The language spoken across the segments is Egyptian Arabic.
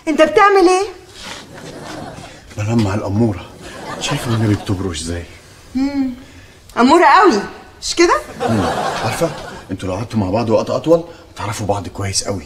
انت بتعمل ايه بلمع الاموره شايفه النبي بتبرش ازاي اموره قوي مش كده مم. عارفه انتوا لو قعدتوا مع بعض وقت اطول تعرفوا بعض كويس قوي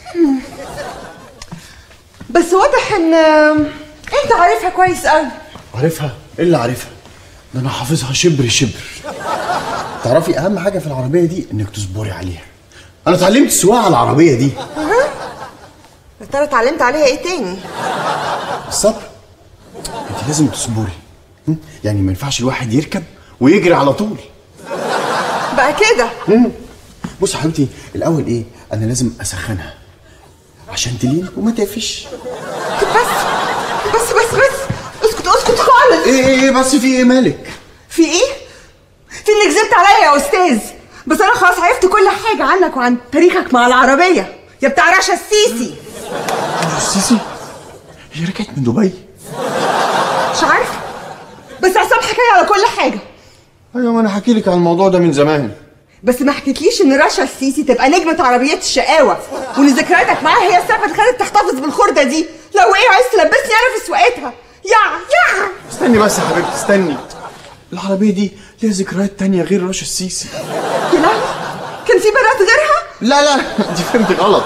بس واضح ان انت عارفها كويس قوي عارفها ايه اللي عارفها ده انا حافظها شبر شبر تعرفي اهم حاجه في العربيه دي انك تصبري عليها انا اتعلمت السواقه على العربيه دي يا ترى اتعلمت عليها ايه تاني الصبر انت لازم تصبري م? يعني ما ينفعش الواحد يركب ويجري على طول بقى كده بص يا حبيبتي الاول ايه انا لازم اسخنها عشان تلين وما تقفش بس بس بس اسكت اسكت خالص ايه ايه ايه بس في ايه مالك في ايه في انك كذبت عليا يا استاذ بس انا خلاص عرفت كل حاجه عنك وعن تاريخك مع العربيه يا بتاع رشا السيسي السيسي هي رجعت من دبي مش عارفه بس عصام حكى لي على كل حاجه ايوه ما انا حكي لك عن الموضوع ده من زمان بس ما حكيتليش ان رشا السيسي تبقى نجمة عربيات الشقاوة وان ذكرياتك معاها هي السبب اللي خلتك تحتفظ بالخردة دي لو ايه عايز تلبسني انا في سواقتها يا يا استني بس يا حبيبتي استني العربيه دي ليها ذكريات تانية غير رشا السيسي يا لهوي كان في بنات غيرها لا لا انت فهمت غلط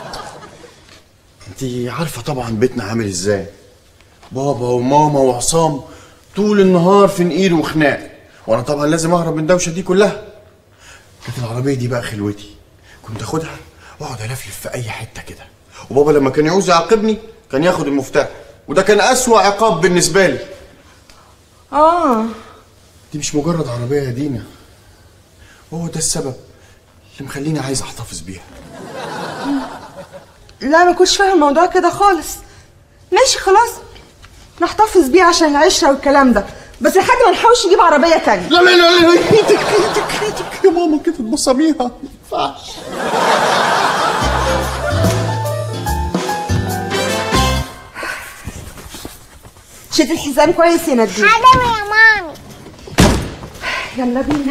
انت عارفه طبعا بيتنا عامل ازاي بابا وماما وعصام طول النهار في نقير وخناق وانا طبعا لازم اهرب من الدوشه دي كلها كانت العربيه دي بقى خلوتي كنت اخدها واقعد الفلف في اي حته كده وبابا لما كان يعوز يعاقبني كان ياخد المفتاح وده كان اسوأ عقاب بالنسبه لي اه دي مش مجرد عربيه يا دينا وهو ده السبب اللي مخليني عايز احتفظ بيها لا ما كنتش فاهم الموضوع كده خالص ماشي خلاص نحتفظ بيه عشان العشرة والكلام ده بس لحد ما نحاولش نجيب عربية تانية لا لا لا لا ايدك ايدك ايدك يا ماما كده تبصميها ما ينفعش شد الحزام كويس يا نديم حاضر يا مامي يلا بينا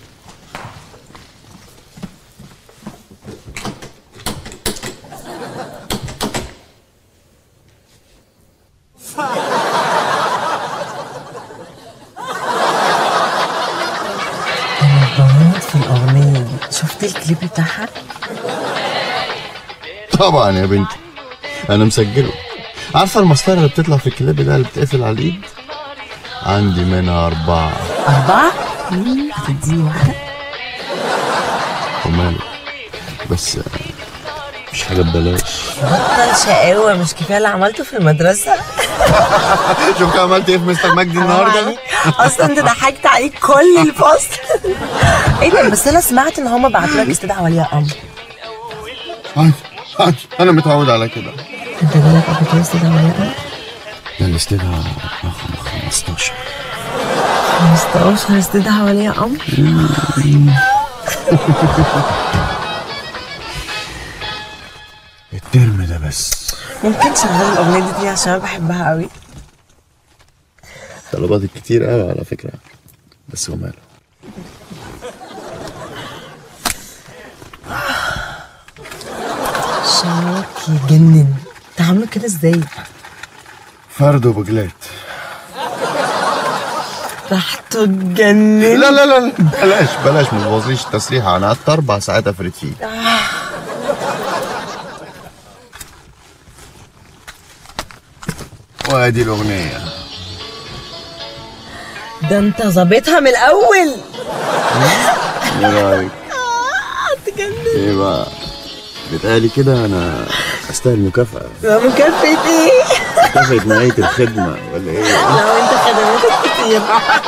بموت في الأغنية دي شفت الكليب بتاعها؟ طبعا يا بنتي انا مسجله عارفه المسطره اللي بتطلع في الكليب ده اللي بتقفل على الايد عندي منها اربعه أربعة؟ هتديني واحدة؟ وماله بس آه، مش حاجه ببلاش بطل شقاوة مش كفاية اللي عملته في المدرسة؟ شوف عملت ايه في مستر مجدي النهارده أصلا أنت ضحكت عليك كل الفصل إيه ده بس أنا سمعت إن هما بعتوا لك استدعاء ولي أمر عادي عادي انا متعود على كده أنت جالك قبل كده استدعاء ولي أمر؟ ده الاستدعاء رقم 15 15 استدعاء ولي أمر؟ الترم ده بس ممكن تشغل الأغنية دي تاني عشان أنا بحبها قوي طلباتك كتير قوي على فكره بس وماله شعرك يجنن أنت عامله كده إزاي؟ فرد وبجلات ريحته تجنن لا لا لا لا، بلاش بلاش ما تبوظليش التسريحه انا قعدت اربع ساعات افرد فيه وادي الاغنيه ده أنت ظابطها من الأول ايه رايك؟ ايه بقى؟ بتقالي كده انا استاهل مكافأة ده مكافأة إيه؟ مكافأة نهاية الخدمة ولا ايه؟ لو أنت خدماتك كتير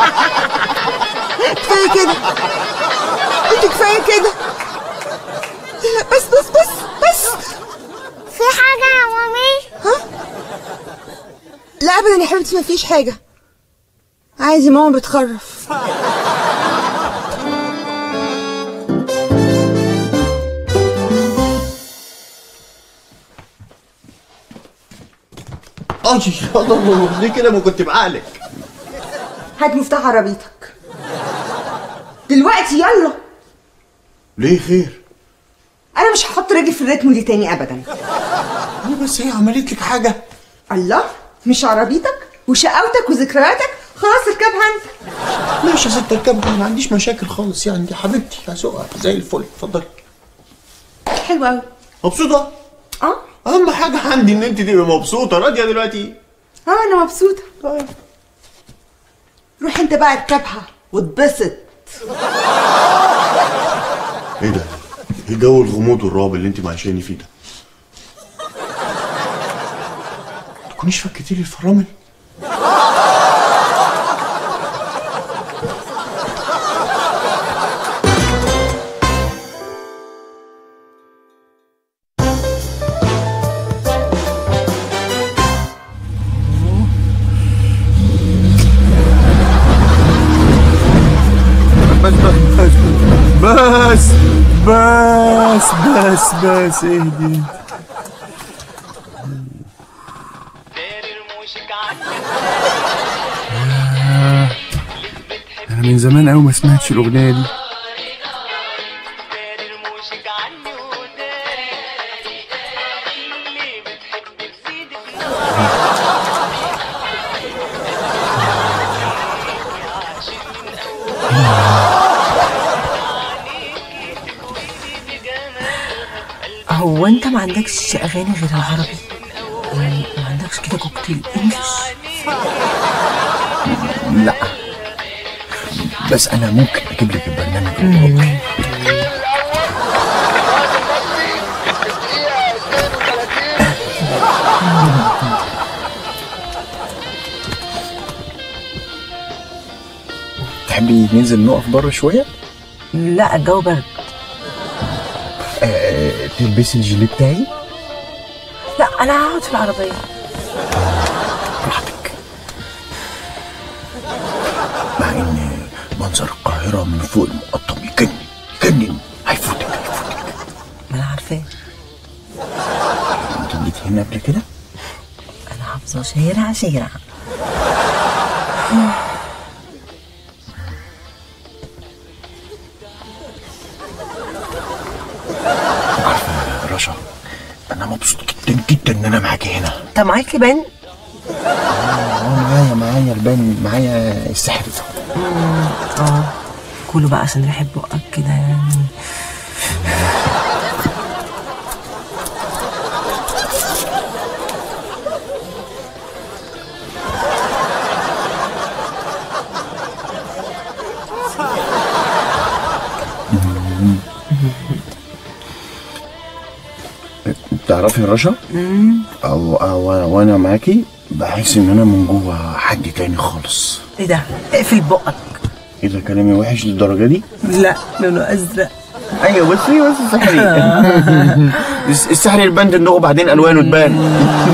كفاية كده انت كفاية كده لا بس بس بس بس في حاجة يا مامي لا ابدا يا حبيبتي مفيش حاجة عادي ماما بتخرف اه الله ليه كده ما كنت بعقلك؟ هات مفتاح عربيتك دلوقتي يلا ليه خير؟ انا مش هحط رجلي في الريتم دي تاني ابدا انا بس هي عملت لك حاجه الله مش عربيتك وشقاوتك وذكرياتك خلاص اركبها انت ماشي يا ست اركبها ما عنديش مشاكل خالص يعني دي حبيبتي هسوقها زي الفل اتفضلي حلو قوي مبسوطه اه اهم حاجه عندي ان انت تبقي مبسوطه راضيه دلوقتي اه انا مبسوطه روح انت بقى اركبها واتبسط ايه ده ايه جو الغموض والرعب اللي انت معيشاني فيه ده تكونيش فكتي لي الفرامل بس بس بس بس بس بس اهدي انا من زمان قوي ما سمعتش الاغنيه دي هو انت ما عندكش اغاني غير العربي يعني ما عندكش كده كوكتيل انجلش لا بس انا ممكن اجيب لك البرنامج الاوروبي تحبي ننزل نقف بره شويه لا الجو برد أه تلبسي الجيلي بتاعي لا انا هقعد في العربيه براحتك مع ان منظر القاهره من فوق المقطم يجنن يجنن هيفوتك هيفوتك ما انا عارفاه انت جيت هنا قبل كده انا حافظه شارع شارع عارفه رشا انا مبسوط جدا جدا ان انا معاكي هنا انت معاك لبان اه معايا معايا البان معايا السحر اه كله بقى عشان ريحه بقك كده يعني تعرفي يا رشا او او وانا معاكي بحس ان انا من جوه حد تاني خالص ايه ده اقفل بقك ايه ده كلامي وحش للدرجه دي لا لونه ازرق ايوه بس ايه بس السحري الس- السحري البند ان هو بعدين الوانه تبان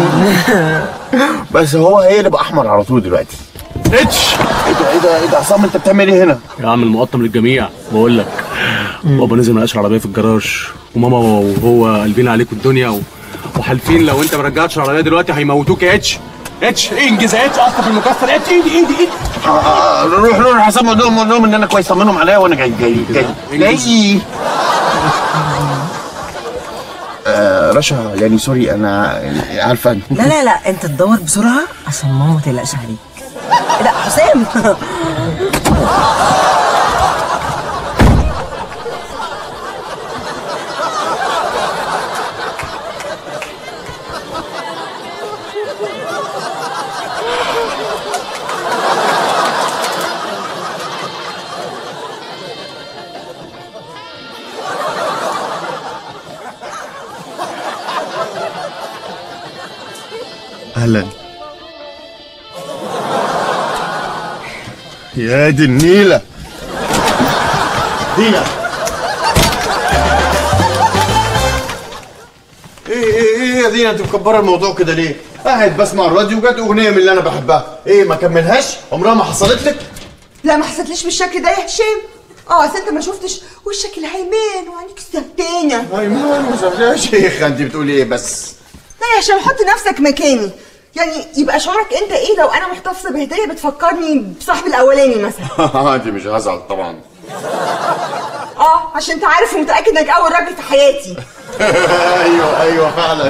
بس هو هيقلب احمر على طول دلوقتي اتش ايه ده ايه ده ايه ده عصام انت بتعمل ايه هنا؟ يا عم المقطم للجميع بقول لك بابا نزل مناقش العربيه في الجراج وماما وهو قلبين عليك الدنيا و... وحالفين لو انت ما رجعتش العربيه دلوقتي هيموتوك يا اتش اتش انجز يا اتش اصلا في المكسر اتش ايدي ايدي ايدي آه، آه، روح روح عصام قول لهم قول لهم ان انا كويس طمنهم عليا وانا جاي جاي جاي جاي آه، رشا يعني سوري انا عارفه لا لا لا انت تدور بسرعه عشان ماما ما تقلقش عليك لا حسام اهلا يا دي النيلة دينا ايه ايه ايه يا دينا انت مكبره الموضوع كده ليه؟ قاعد بسمع الراديو جت اغنيه من اللي انا بحبها، ايه ما كملهاش؟ عمرها ما حصلت لك؟ لا ما حسيتليش بالشكل ده يا هشام اه اصل انت ما شفتش وشك الهيمان وعينيك السهتانه ايمان وزوجها يا شيخ انت بتقولي ايه بس؟ لا يا هشام حط نفسك مكاني يعني يبقى شعورك انت ايه لو انا محتفظه بهديه بتفكرني بصاحبي الاولاني مثلا انت مش هزعل طبعا اه عشان انت عارف ومتاكد انك اول راجل في حياتي ايوه ايوه فعلا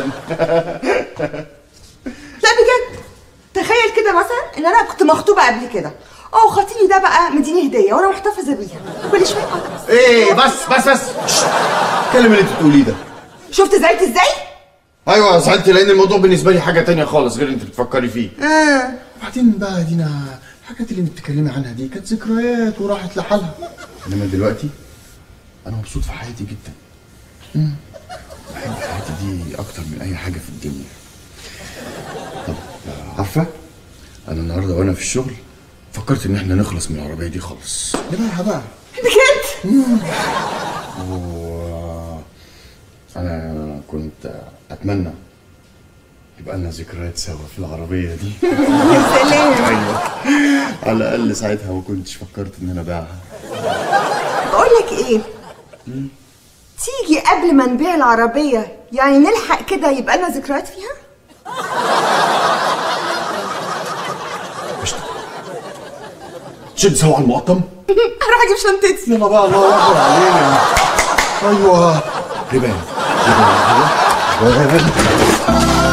لا بجد تخيل كده مثلا ان انا كنت مخطوبه قبل كده اه خطيبي ده بقى مديني هديه وانا محتفظه بيها كل شويه أقرص. ايه بس بس بس شت. الكلام اللي انت بتقوليه ده شفت زعلت ازاي؟ ايوه زعلت لان الموضوع بالنسبه لي حاجه تانية خالص غير اللي انت بتفكري فيه اه وبعدين بقى دينا الحاجات اللي انت بتتكلمي عنها دي كانت ذكريات وراحت لحالها انما دلوقتي انا مبسوط في حياتي جدا مم. بحب حياتي دي اكتر من اي حاجه في الدنيا طب عارفه انا النهارده وانا في الشغل فكرت ان احنا نخلص من العربيه دي خالص نبيعها بقى بجد؟ و انا كنت اتمنى يبقى لنا ذكريات سوا في العربيه دي يا سلام ايوه على الاقل ساعتها ما كنتش فكرت ان انا ابيعها بقول لك ايه تيجي قبل ما نبيع العربيه يعني نلحق كده يبقى لنا ذكريات فيها تشد سوا على المقطم هروح اجيب شنطتي يلا بقى الله اكبر علينا ايوه ربان ربان ربان